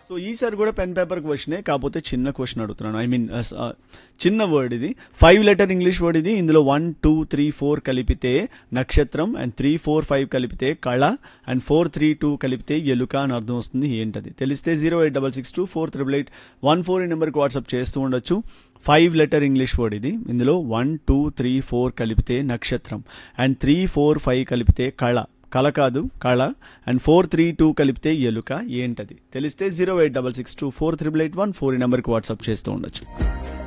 so ఈసారి కూడా pen paper క్వశ్చనే కాకపోతే చిన్న క్వశ్చన్ అడుగుతున్నాను ఐ మీన్ చిన్న వర్డ్ ఇది ఫైవ్ లెటర్ ఇంగ్లీష్ వర్డ్ ఇది ఇందులో వన్ టూ త్రీ ఫోర్ కలిపితే నక్షత్రం అండ్ త్రీ ఫోర్ ఫైవ్ కలిపితే కళ అండ్ ఫోర్ త్రీ టూ కలిపితే ఎలుక అని అర్థం వస్తుంది ఏంటది తెలిస్తే zero eight double six two four triple eight one four ఈ నెంబర్కి వాట్సాప్ చేస్తూ ఉండొచ్చు ఫైవ్ లెటర్ ఇంగ్లీష్ వర్డ్ ఇది ఇందులో వన్ టూ త్రీ ఫోర్ కలిపితే నక్షత్రం అండ్ త్రీ ఫోర్ ఫైవ్ కలిపితే కళ కళ కాదు కళ అండ్ ఫోర్ త్రీ టూ కలిపితే ఎలుక ఏంటది తెలిస్తే zero eight double six two four triple eight one four ఈ నెంబర్కి వాట్సాప్ చేస్తూ ఉండొచ్చు